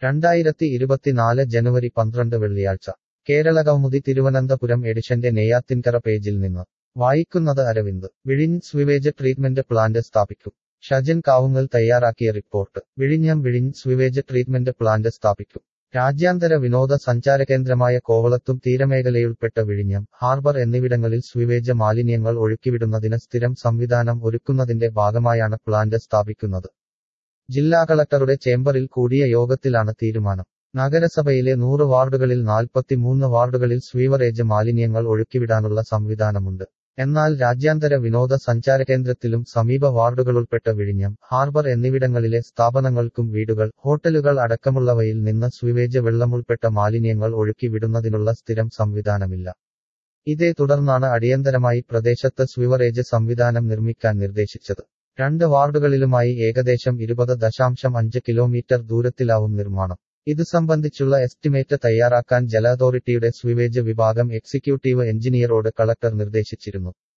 രണ്ടായിരത്തി ഇരുപത്തിനാല് ജനുവരി പന്ത്രണ്ട് വെള്ളിയാഴ്ച കേരള കൗമുദി തിരുവനന്തപുരം എഡിഷന്റെ നെയ്യാത്തിൻകര പേജിൽ നിന്ന് വായിക്കുന്നത് അരവിന്ദ് വിഴിഞ്ഞ് സ്വിവേജ് ട്രീറ്റ്മെന്റ് പ്ലാന്റ് സ്ഥാപിക്കും ഷജൻ കാവുങ്ങൽ തയ്യാറാക്കിയ റിപ്പോർട്ട് വിഴിഞ്ഞം വിഴിഞ്ഞ് സ്വിവേജ് ട്രീറ്റ്മെന്റ് പ്ലാന്റ് സ്ഥാപിക്കും രാജ്യാന്തര വിനോദ സഞ്ചാരകേന്ദ്രമായ കോവളത്തും തീരമേഖലയുൾപ്പെട്ട വിഴിഞ്ഞം ഹാർബർ എന്നിവിടങ്ങളിൽ സ്വിവേജ് മാലിന്യങ്ങൾ ഒഴുക്കിവിടുന്നതിന് സ്ഥിരം സംവിധാനം ഒരുക്കുന്നതിന്റെ ഭാഗമായാണ് പ്ലാന്റ് സ്ഥാപിക്കുന്നത് ജില്ലാ കളക്ടറുടെ ചേംബറിൽ കൂടിയ യോഗത്തിലാണ് തീരുമാനം നഗരസഭയിലെ നൂറ് വാർഡുകളിൽ നാൽപ്പത്തിമൂന്ന് വാർഡുകളിൽ സ്വീവറേജ് മാലിന്യങ്ങൾ ഒഴുക്കിവിടാനുള്ള സംവിധാനമുണ്ട് എന്നാൽ രാജ്യാന്തര വിനോദ സഞ്ചാരകേന്ദ്രത്തിലും സമീപ വാർഡുകളുൾപ്പെട്ട വിഴിഞ്ഞം ഹാർബർ എന്നിവിടങ്ങളിലെ സ്ഥാപനങ്ങൾക്കും വീടുകൾ ഹോട്ടലുകൾ അടക്കമുള്ളവയിൽ നിന്ന് സ്വീവേജ് വെള്ളമുൾപ്പെട്ട മാലിന്യങ്ങൾ ഒഴുക്കി വിടുന്നതിനുള്ള സ്ഥിരം സംവിധാനമില്ല ഇതേ തുടർന്നാണ് അടിയന്തരമായി പ്രദേശത്ത് സ്വിവറേജ് സംവിധാനം നിർമ്മിക്കാൻ നിർദ്ദേശിച്ചത് രണ്ട് വാർഡുകളിലുമായി ഏകദേശം ഇരുപത് ദശാംശം അഞ്ച് കിലോമീറ്റർ ദൂരത്തിലാവും നിർമ്മാണം ഇത് സംബന്ധിച്ചുള്ള എസ്റ്റിമേറ്റ് തയ്യാറാക്കാൻ ജല അതോറിറ്റിയുടെ സ്വിവേജ് വിഭാഗം എക്സിക്യൂട്ടീവ് എഞ്ചിനീയറോട് കളക്ടർ നിർദ്ദേശിച്ചിരുന്നു